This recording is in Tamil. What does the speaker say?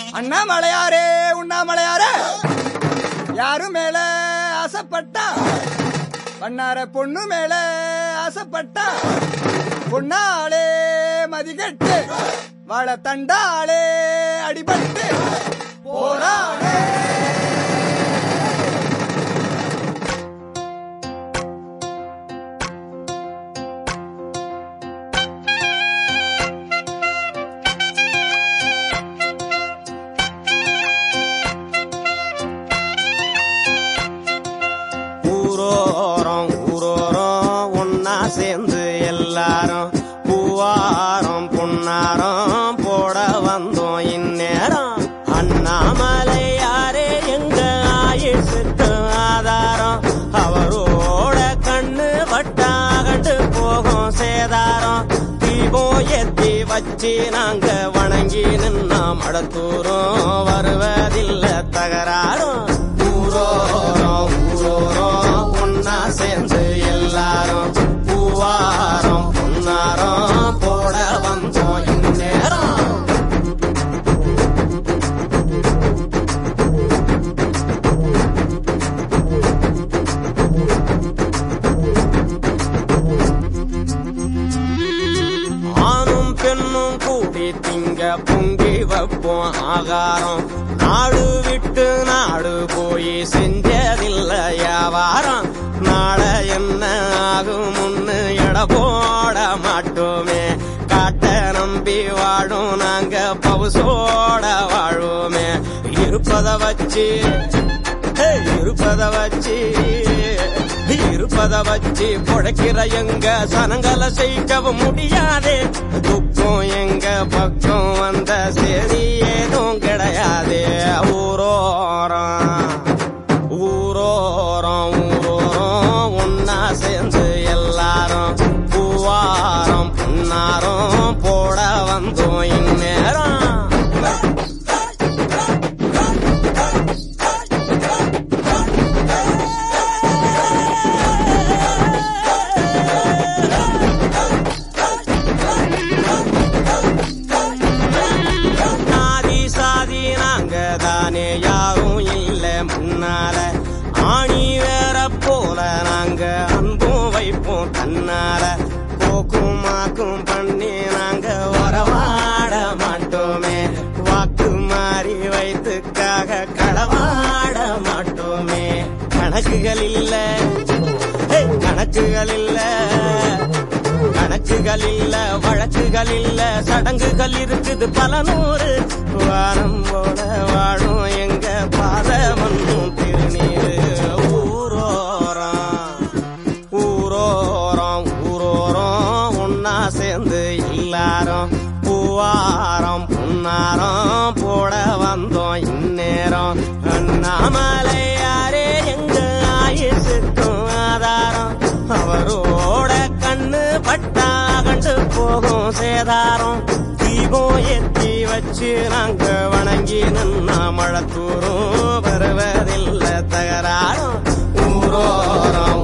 அண்ணாமலையாரே உண்ணாமலையாரே யாரு மேல ஆசைப்பட்டா பண்ணார பொண்ணு மேல ஆசைப்பட்டா பொண்ணாளே மதிகட்டு வாழ தண்டாளே அடிபட்டு போறாளே ஊரோரம் ஊரோரம் ஒன்னா சேர்ந்து எல்லாரும் பூவாரம் பொன்னாரம் போட வந்தோம் இந்நேரம் அண்ணாமலை யாரே எங்க ஆயுசுக்கு ஆதாரம் அவரோட கண்ணு வட்டாகட்டு போகும் சேதாரம் தீபம் ஏத்தி வச்சு நாங்க வணங்கி நின்னா மடத்தூரும் வருவதில்ல தகராறும் ஊரோரம் ஊரோரம் ஒன்னா சேர்ந்து எல்லாரும் பூவாரம் பொன்னாரம் போட வந்தோம் இந்நேரம் ஆணும் பெண்ணும் கூடி திங்க பொங்கி வைப்போம் ஆகாரம் நாடு விட்டு நாடு போய் செஞ்சதில்ல வியாபாரம் நாளை என்ன ஆகும் முன்னு எட போட மாட்டோமே காட்ட நம்பி வாழும் நாங்க பவுசோட வாழுவோமே இருப்பத வச்சு ஹே, இருப்பத வச்சு இருப்பத வச்சு பொழைக்கிற எங்க சனங்களை செய்யவும் முடியாது துக்கம் எங்க பக்கம் வந்த சரி ஏதும் கிடையாது ஊரோரம் ஊரோரம் ஊரோரம் ஒன்னா சேர்ந்து எல்லாரும் பூவாரம் புன்னாரம் போட வந்தோம் இந்நேரம் சாதி சாதி நாங்க தானே யாரும் இல்ல முன்னால ஆணி வேற போல நாங்க அன்பும் வைப்போம் தன்னால போக்கும் மாக்கும் பண்ணி நாங்க வரவாட மாட்டோமே வாக்கு மாறி வைத்துக்காக களவாட மாட்டோமே கணக்குகள் இல்ல ஹே, கணக்குகள் இல்ல கணக்குகள் இல்ல வழக்குகள் இல்ல சடங்குகள் இருக்குது பல நூறு வாரம் போல வாழும் எங்க பாதமன்னும் திருநீரு ஊரோரம் ஊரோரம் ஊரோரம் ஒன்னா சேர்ந்து எல்லாரும் பூவாரம் புன்னாரம் போட வந்தோம் இந்நேரம் அண்ணாமலை யாரே எங்க ஆயுசுக்கும் ஆதாரம் அவரோட கண்ணு பட்டா கண்டு போகும் சேதாரம் தீபம் ஏத்தி வச்சு நாங்க வணங்கி நின்னா மழத்தூரும் வருவதில்லை தகராறும் ஊரோரம்